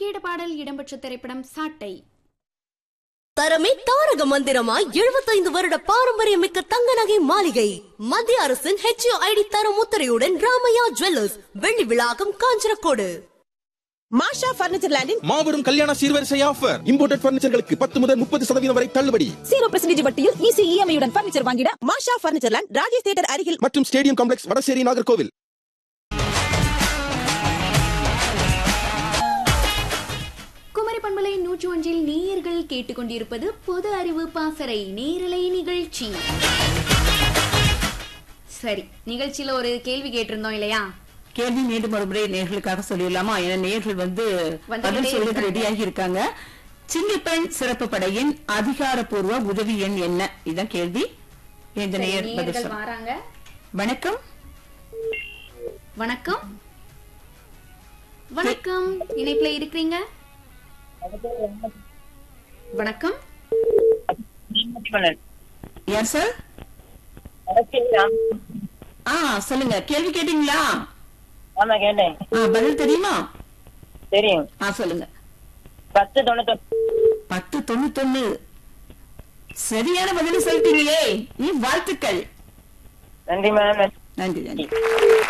கேட்ட பாடல் இடம்பெற்ற திரைப்படம் சாட்டை தரமே தாரக மந்திரமா எழுபத்தைந்து வருட பாரம்பரியமிக்க தங்க நகை மாளிகை மத்திய அரசின் ஹெச்ஐடி தரம் முத்திரையுடன் ராமையா ஜுவல்லர்ஸ் வெள்ளி விழாக்கம் காஞ்சனக்கோடு மாஷா பர்னிச்சர் லேண்டின் மாபெரும் கல்யாண சீர்வரிசை ஆஃபர் இம்போர்ட்டட் பர்னிச்சர்களுக்கு பத்து முதல் முப்பது சதவீதம் வரை தள்ளுபடி ஜீரோ பெர்சன்டேஜ் வட்டியில் ஈஸி இஎம்ஐயுடன் பர்னிச்சர் வாங்கிட Masha furniture land Rajesh theatre அருகில் மற்றும் ஸ்டேடியம் காம்ப்ளெக்ஸ் வடசேரி நாகர்கோவில் குமரி பண்பலை நூற்று ஒன்றில் நேயர்கள் கேட்டுக்கொண்டிருப்பது பொது அறிவு பாசறை நேரலை நிகழ்ச்சி சரி நிகழ்ச்சியில ஒரு கேள்வி கேட்டிருந்தோம் இல்லையா கேள்வி மீண்டும் ஒரு முறை நேர்களுக்காக சொல்லிடலாமா ஏன்னா நேர்கள் வந்து வந்துகிட்டே பதில் சொல்லுக்கு இருக்காங்க. ரெடியாகி இருக்காங்க சிங்கப்பெண் சிறப்பு படையின் அதிகாரப்பூர்வ உதவி எண் என்ன இதுதான் கேள்வி இந்த சரி, நேயர் பதில் நேயர்கள் சொல்ல- வராங்க வணக்கம் வணக்கம் வணக்கம் இணைப்புல இருக்கிறீங்க வணக்கம் யார் சார் ஆ சொல்லுங்க கேள்வி கேட்டீங்களா ஆமா கேட்டேன் ஆ, பதில் தெரியுமா தெரியும் ஆ சொல்லுங்க பத்து தொண்ணூத்தி பத்து தொண்ணூத்தொன்னு சரியான பதில் சொல்லிட்டீங்களே நீ வாழ்த்துக்கள் நன்றி மேம் நன்றி நன்றி